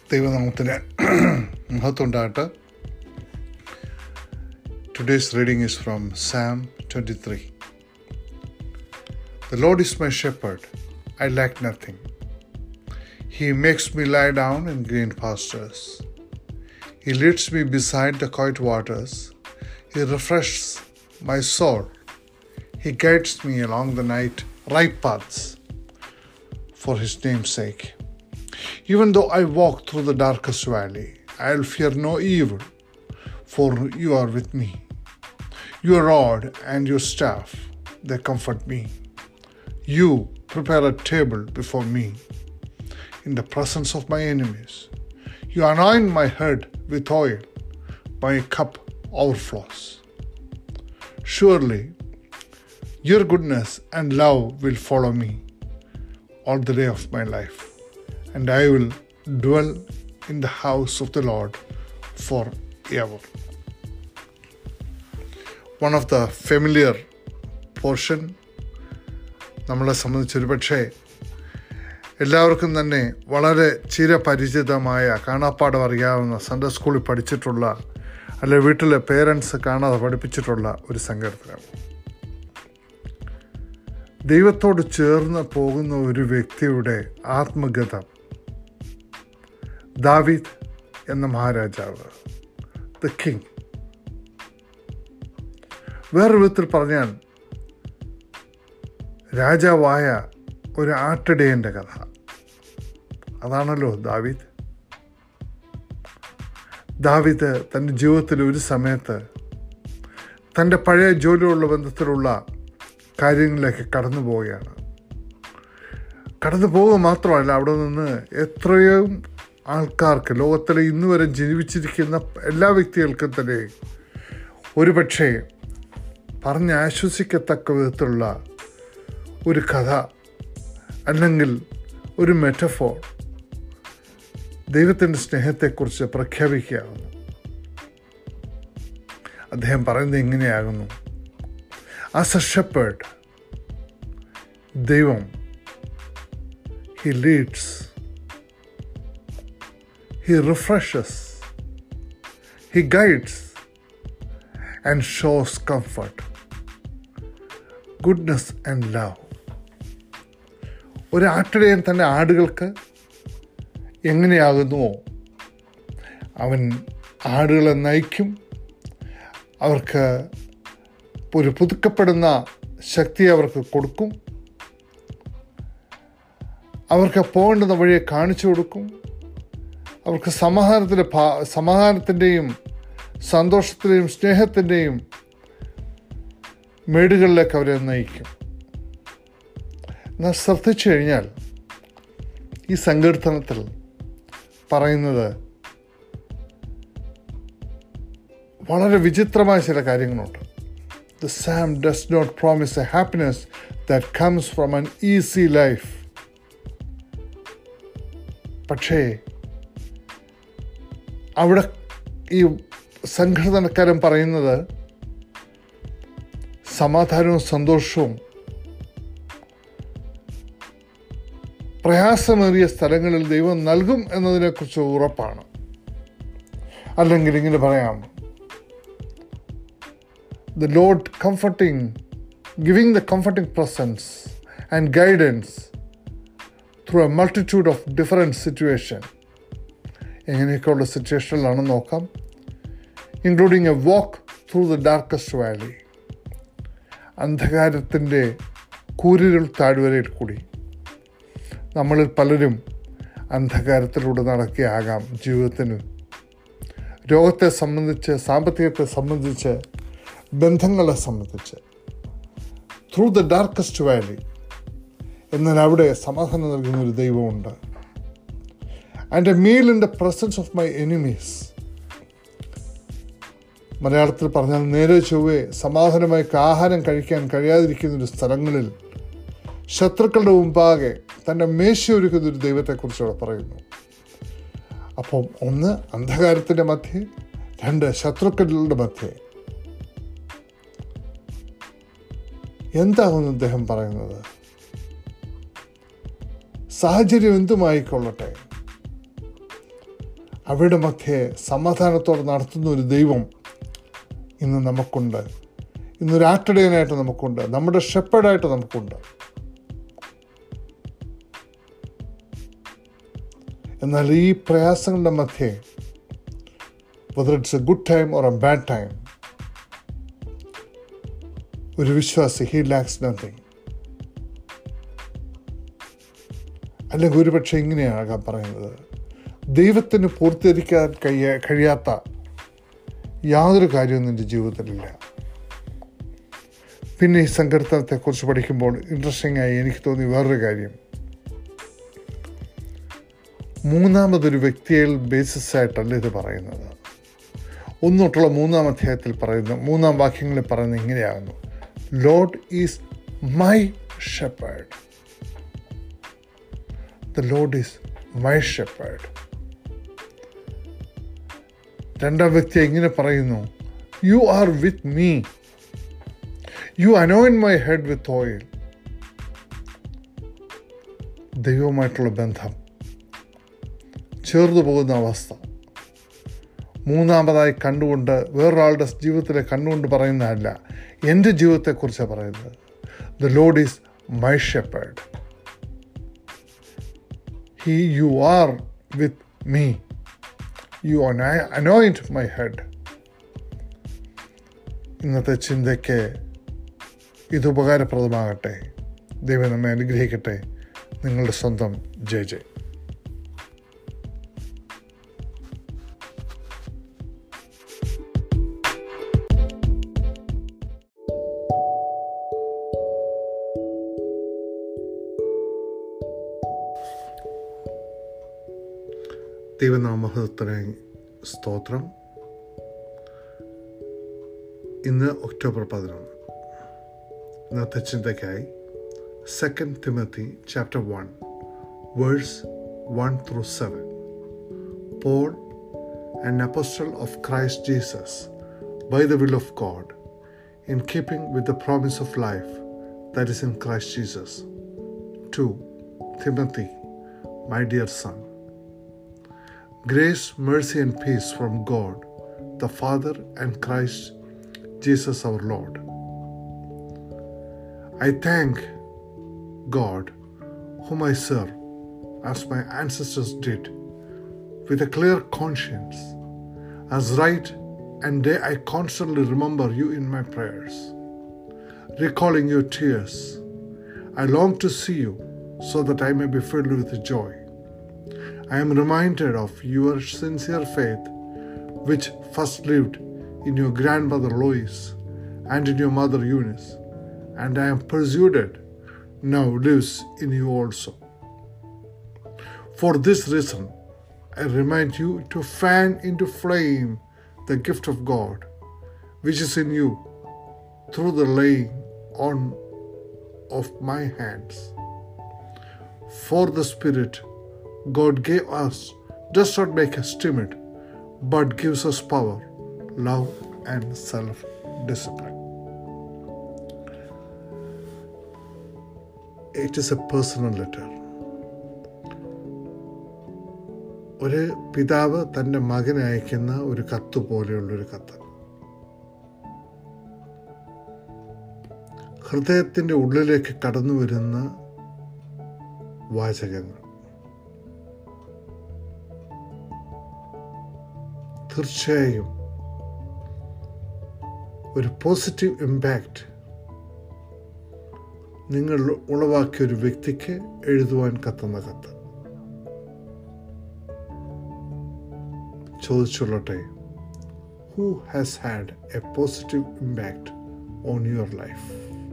ദൈവനാമത്തിന് മഹത്വമുണ്ടാകട്ടെ today's reading is from psalm twenty three The Lord is my shepherd, I lack nothing. He makes me lie down in green pastures. He leads me beside the quiet waters. He refreshes my soul. He guides me along the night right paths for his name's sake. Even though I walk through the darkest valley, I'll fear no evil, for you are with me. Your rod and your staff, they comfort me. You prepare a table before me in the presence of my enemies. You anoint my head with oil, my cup overflows. Surely your goodness and love will follow me all the day of my life, and I will dwell in the house of the Lord forever. One of the familiar portion നമ്മളെ സംബന്ധിച്ചൊരു പക്ഷേ എല്ലാവർക്കും തന്നെ വളരെ ചിരപരിചിതമായ കാണാപ്പാടം അറിയാവുന്ന Sunday സ്കൂളിൽ പഠിച്ചിട്ടുള്ള അല്ലെ വീട്ടിലെ പേരൻസ് കാണാതെ പഠിപ്പിച്ചിട്ടുള്ള ഒരു സങ്കീർത്തനം ദൈവത്തോട് ചേർന്ന് പോകുന്ന ഒരു വ്യക്തിയുടെ ആത്മഗതം ദാവിദ് എന്ന മഹാരാജാവ് ദ കിങ് വേറൊരു വിധത്തിൽ പറഞ്ഞാൽ രാജാവായ ഒരു ആട്ടിടയൻ്റെ കഥ അതാണല്ലോ ദാവിദ് ദാവിദ് തൻ്റെ ജീവിതത്തിൽ ഒരു സമയത്ത് തൻ്റെ പഴയ ജോലിയുള്ള ബന്ധത്തിലുള്ള കാര്യങ്ങളിലേക്ക് കടന്നു പോവുകയാണ് കടന്നു പോവുക മാത്രമല്ല അവിടെ നിന്ന് എത്രയും ആൾക്കാർക്ക് ലോകത്തിലെ ഇന്ന് വരെ ജീവിച്ചിരിക്കുന്ന എല്ലാ വ്യക്തികൾക്കും തന്നെ ഒരുപക്ഷെ പറഞ്ഞ് ആശ്വസിക്കത്തക്ക വിധത്തിലുള്ള ഒരു കഥ അല്ലെങ്കിൽ ഒരു മെറ്റഫോർ ദൈവത്തിൻ്റെ സ്നേഹത്തെക്കുറിച്ച് പ്രഖ്യാപിക്കുകയാകുന്നു അദ്ദേഹം പറയുന്നത് എങ്ങനെയാകുന്നു ആസ് എ ഷെപ്പേർഡ് ദൈവം he leads he refreshes he guides and shows comfort goodness and love ഒരു ആട്ടിടയൻ തൻ്റെ ആടുകൾക്ക് എങ്ങനെയാകുന്നുവോ അവൻ ആടുകളെ നയിക്കും അവർക്ക് ഒരു പുതുക്കപ്പെടുന്ന ശക്തി അവർക്ക് കൊടുക്കും അവർക്ക് പോകേണ്ടുന്ന വഴിയെ കാണിച്ചു കൊടുക്കും അവർക്ക് സമാധാനത്തിൻ്റെ സമാധാനത്തിൻ്റെയും സന്തോഷത്തിൻ്റെയും സ്നേഹത്തിൻ്റെയും മേടുകളിലേക്ക് അവരെ നയിക്കും എന്നാൽ ശ്രദ്ധിച്ചു കഴിഞ്ഞാൽ ഈ സങ്കീർത്തനത്തിൽ പറയുന്നത് വളരെ വിചിത്രമായ ചില കാര്യങ്ങളുണ്ട് the psalm does not promise a happiness that comes from an easy life പക്ഷേ അവിടെ ഈ സംഘടനക്കാരൻ പറയുന്നത് സമാധാനവും സന്തോഷവും പ്രയാസമേറിയ സ്ഥലങ്ങളിൽ ദൈവം നൽകും എന്നതിനെക്കുറിച്ച് ഉറപ്പാണ് അല്ലെങ്കിൽ ഇങ്ങനെ പറയാം the Lord comforting giving the comforting presence and guidance through a multitude of different situation എങ്ങനെയൊക്കെയുള്ള സിറ്റുവേഷനിലാണെന്ന് നോക്കാം including a walk through the darkest valley അന്ധകാരത്തിൻ്റെ കൂരുകൾ താഴ്വരയിൽ കൂടി നമ്മളിൽ പലരും അന്ധകാരത്തിലൂടെ നടക്കുകയാകാം ജീവിതത്തിന് രോഗത്തെ സംബന്ധിച്ച് സാമ്പത്തികത്തെ സംബന്ധിച്ച് ബന്ധങ്ങളെ സംബന്ധിച്ച് ത്രൂ ദ ഡാർക്കസ്റ്റ് വാലി എന്നാൽ അവിടെ സമാധാനം നൽകുന്ന ഒരു ദൈവമുണ്ട് and a meal in the presence of my enemies മലയാളത്തിൽ പറഞ്ഞാൽ നേരെ ചൊവ്വേ സമാധാനമായി ആഹാരം കഴിക്കാൻ കഴിയാതിരിക്കുന്ന ഒരു സ്ഥലങ്ങളിൽ ശത്രുക്കളുടെ മുമ്പാകെ തൻ്റെ മേശയൊരുക്കുന്ന ഒരു ദൈവത്തെക്കുറിച്ച് അവിടെ പറയുന്നു അപ്പം ഒന്ന് അന്ധകാരത്തിൻ്റെ മധ്യേ രണ്ട് ശത്രുക്കളുടെ മധ്യേ എന്താകുന്നു അദ്ദേഹം പറയുന്നത് സാഹചര്യം എന്തുമായിക്കൊള്ളട്ടെ അവയുടെ മധ്യേ സമാധാനത്തോടെ നടത്തുന്ന ഒരു ദൈവം ഇന്ന് നമുക്കുണ്ട് ഇന്നൊരു ആട്ടിടയനായിട്ട് നമുക്കുണ്ട് നമ്മുടെ ഷെപ്പേഡായിട്ട് നമുക്കുണ്ട് എന്നാൽ ഈ പ്രയാസങ്ങളുടെ മധ്യേ whether it's a good time or a bad time ഒരു വിശ്വാസി ഹി ലാക്സ് നത്തിങ് അല്ലെങ്കിൽ ഒരുപക്ഷെ ഇങ്ങനെയാകാം പറയുന്നത് ദൈവത്തിന് പൂർത്തീകരിക്കാൻ കഴിയ കഴിയാത്ത യാതൊരു കാര്യവും നിൻ്റെ ജീവിതത്തിലില്ല പിന്നെ ഈ സങ്കീർത്തനത്തെക്കുറിച്ച് പഠിക്കുമ്പോൾ ഇൻട്രസ്റ്റിംഗ് ആയി എനിക്ക് തോന്നി വേറൊരു കാര്യം മൂന്നാമതൊരു വ്യക്തിയിൽ ബേസിസ് ആയിട്ടല്ല ഇത് പറയുന്നത് ഒന്നൊട്ടുള്ള മൂന്നാം അധ്യായത്തിൽ പറയുന്ന മൂന്നാം വാക്യങ്ങളിൽ പറയുന്നത് ഇങ്ങനെയാകുന്നു Lord is my shepherd the Lord is my shepherd രണ്ടാം വ്യക്തി എങ്ങനെ പറയുന്നു you are with me you anoint my head with oil ദൈവവുമായിട്ടുള്ള ബന്ധം ചേർന്നു പോകുന്ന അവസ്ഥ മൂന്നാമതായി കണ്ടുകൊണ്ട് വേറൊരാളുടെ ജീവിതത്തിലെ കണ്ടുകൊണ്ട് പറയുന്നതല്ല എൻ്റെ ജീവിതത്തെക്കുറിച്ചാണ് പറയുന്നത് the Lord is my shepherd he you are with me you anoint my head ഇന്നത്തെ ചിന്തയ്ക്ക് ഇത് ഉപകാരപ്രദമാകട്ടെ ദൈവം നമ്മെ അനുഗ്രഹിക്കട്ടെ നിങ്ങളുടെ സ്വന്തം ജയ ജയ് ദൈവനാമഹത്തിന് സ്തോത്രം ഇന്ന് ഒക്ടോബർ പതിനൊന്ന് ഇന്നത്തെ ചിന്തയ്ക്കായി second Timothy chapter one verse one through seven Paul an apostle of Christ Jesus by the will of God in keeping with the promise of life that is in Christ Jesus. To Timothy, my dear son. Grace, mercy, and peace from God, the Father, and Christ Jesus our Lord. I thank God, whom I serve, as my ancestors did, with a clear conscience. As right and day, I constantly remember you in my prayers, recalling your tears. I long to see you so that I may be filled with joy. I am reminded of your sincere faith, which first lived in your grandmother Lois and in your mother Eunice, and I am persuaded now lives in you also. For this reason, I remind you to fan into flame the gift of God, which is in you through the laying on of my hands. For the Spirit God gave us does not make us timid, but gives us power, love, and self discipline. It is a personal letter. ഒരു പിതാവ് തൻ്റെ മകന് അയക്കുന്ന ഒരു കത്ത് പോലെയുള്ളൊരു കത്ത് ഹൃദയത്തിൻ്റെ ഉള്ളിലേക്ക് കടന്നു വരുന്ന വാചകങ്ങൾ തീർച്ചയായും ഒരു പോസിറ്റീവ് ഇമ്പാക്റ്റ് നിങ്ങൾ ഉളവാക്കിയ ഒരു വ്യക്തിക്ക് എഴുതുവാൻ കത്തുന്ന കത്ത് ചോദിച്ചുള്ളട്ടെ who has had a positive impact on your life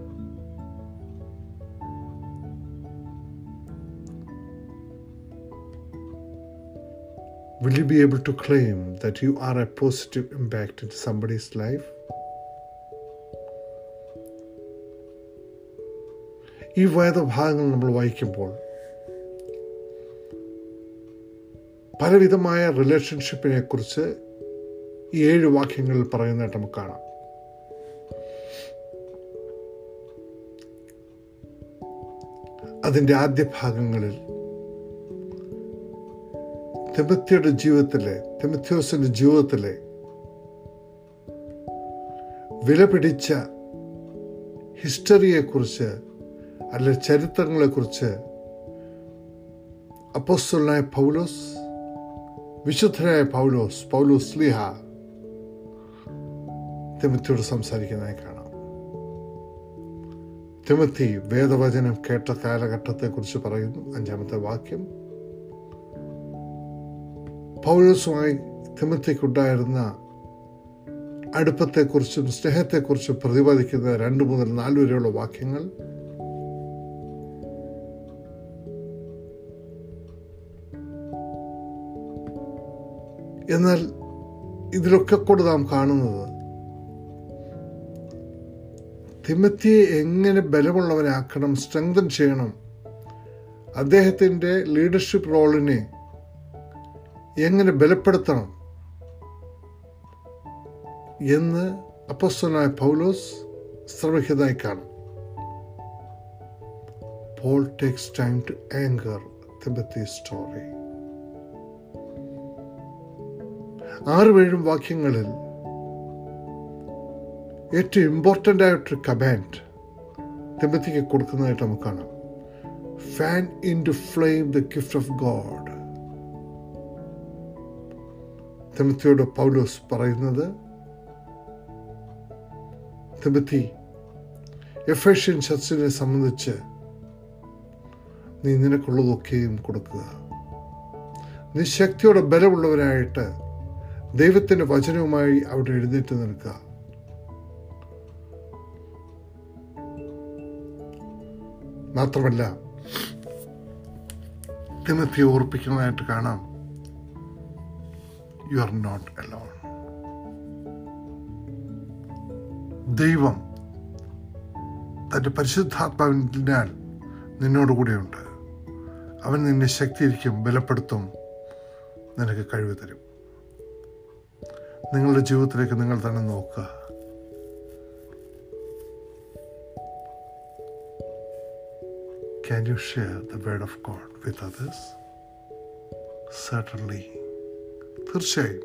Will you be able to claim that you are a positive impact in somebody's life? ഈ വേദഭാഗങ്ങൾ നമ്മൾ വായിക്കുമ്പോൾ പലവിധമായ റിലേഷൻഷിപ്പിനെ കുറിച്ച് ഈ ഏഴ് വാക്യങ്ങളിൽ പറയുന്നതായിട്ട് നമുക്ക് കാണാം അതിൻ്റെ ആദ്യ ഭാഗങ്ങളിൽ തിമത്തിയുടെ ജീവിതത്തിലെ തിമത്യോസിന്റെ ജീവിതത്തിലെ വിലപിടിച്ച ഹിസ്റ്ററിയെക്കുറിച്ച് അല്ലെ ചരിത്രങ്ങളെക്കുറിച്ച് അപ്പോസ്തലനായ പൗലോസ് വിശുദ്ധനായ പൗലോസ് പൗലോസ് സ്ലിഹ തിമത്തിയോട് സംസാരിക്കുന്നതായി കാണാം തിമത്തി വേദവചനം കേട്ട കാലഘട്ടത്തെക്കുറിച്ച് പറയുന്നു അഞ്ചാമത്തെ വാക്യം പൗലോസുമായി തിമത്തിക്കുണ്ടായിരുന്ന അടുപ്പത്തെക്കുറിച്ചും സ്നേഹത്തെക്കുറിച്ചും പ്രതിപാദിക്കുന്ന രണ്ട് മുതൽ നാല് വരെയുള്ള വാക്യങ്ങൾ എന്നാൽ ഇതിലൊക്കെ കൂടെ നാം കാണുന്നത് തിമത്തിയെ എങ്ങനെ ബലമുള്ളവനാക്കണം സ്ട്രെങ്തൻ ചെയ്യണം അദ്ദേഹത്തിൻ്റെ ലീഡർഷിപ്പ് റോളിനെ എങ്ങനെ ബലപ്പെടുത്തണം എന്ന് അപ്പസ്തനായ പൗലോസ് ശ്രമിക്കുന്നതായി കാണും Paul takes time to anchor Timothy story ആറ് ഏഴും വാക്യങ്ങളിൽ ഏറ്റവും ഇമ്പോർട്ടൻ്റ് ആയിട്ടൊരു കമാൻഡ് തിബത്തിക്ക് കൊടുക്കുന്നതായിട്ട് നമുക്ക് കാണാം fan into flame the gift of God തിമത്തിയോട് പൗലോസ് പറയുന്നത് തിമത്തി എഫേഷ്യൻ ചർച്ചിനെ സംബന്ധിച്ച് നീ നിനക്കുള്ളതൊക്കെയും കൊടുക്കുക നീ ശക്തിയോടെ ബലമുള്ളവരായിട്ട് ദൈവത്തിൻ്റെ വചനവുമായി അവിടെ എഴുന്നേറ്റ് നിൽക്കുക മാത്രമല്ല തിമത്തി ഓർപ്പിക്കുന്നതായിട്ട് കാണാം യു ആർ നോട്ട് അലോൺ ദൈവം തൻ്റെ പരിശുദ്ധാത്മാവിനാൽ നിന്നോട് കൂടെയുണ്ട് അവൻ നിന്നെ ശക്തിയിരിക്കും ബലപ്പെടുത്തും നിനക്ക് കഴിവ് തരും നിങ്ങളുടെ ജീവിതത്തിലേക്ക് നിങ്ങൾ തന്നെ നോക്കുക Can you share the word of God with others? Certainly. തീർച്ചയായും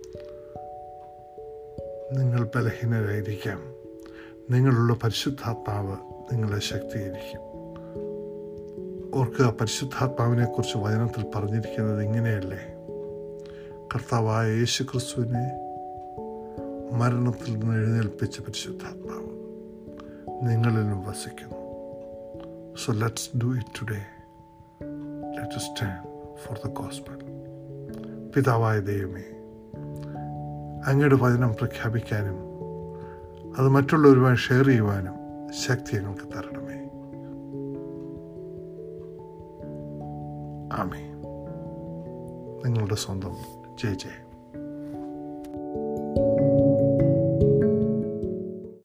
നിങ്ങൾ ബലഹീനരായിരിക്കാം നിങ്ങളുള്ള പരിശുദ്ധാത്മാവ് നിങ്ങളെ ശക്തീകരിക്കും ഓർക്കുക പരിശുദ്ധാത്മാവിനെ കുറിച്ച് വചനത്തിൽ പറഞ്ഞിരിക്കുന്നത് ഇങ്ങനെയല്ലേ കർത്താവായ യേശു ക്രിസ്തുവിനെ മരണത്തിൽ നിന്ന് എഴുന്നേൽപ്പിച്ച പരിശുദ്ധാത്മാവ് നിങ്ങളിലും വസിക്കുന്നു so let's do it today let stand for the gospel പിതാവായ ദൈവമേ അങ്ങയുടെ വചനം പ്രഖ്യാപിക്കാനും അത് മറ്റുള്ളവരുമായി ഷെയർ ചെയ്യുവാനും ശക്തി ഞങ്ങൾക്ക് തരണമേ ആമേ നിങ്ങളുടെ സ്വന്തം ജയ് ജയ്